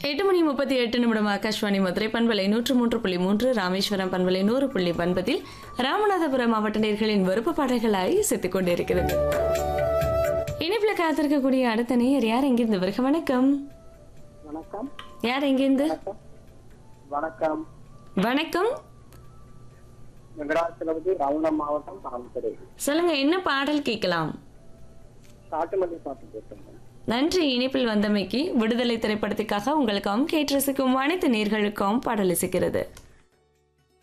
எட்டு மணி முப்பத்தி எட்டு நிமிடம் ஆகாஷ்வாணி மதுரை பண்பலை நூற்று மூன்று புள்ளி மூன்று ராமேஸ்வரம் பண்பலை நூறு புள்ளி ஒன்பதில் ராமநாதபுரம் மாவட்ட நேர்களின் விருப்ப பாடல்களாய் செத்துக் கொண்டிருக்கிறது இனிப்புல காத்திருக்கக்கூடிய அடுத்த நேயர் யார் எங்கிருந்து வருக வணக்கம் வணக்கம் யார் எங்கிருந்து வணக்கம் வணக்கம் வெங்கடாச்சலபதி ராமநாதபுரம் மாவட்டம் பரமத்துறை சொல்லுங்க என்ன பாடல் கேட்கலாம் காட்டுமல்லி பாட்டு பேசுறேன் நன்றி இணைப்பில் வந்தமைக்கு விடுதலை திரைப்படத்துக்காக உங்களுக்கும் கேட்டு ரசிக்கும் அனைத்து நேர்களுக்கும் பாடல் இசைக்கிறது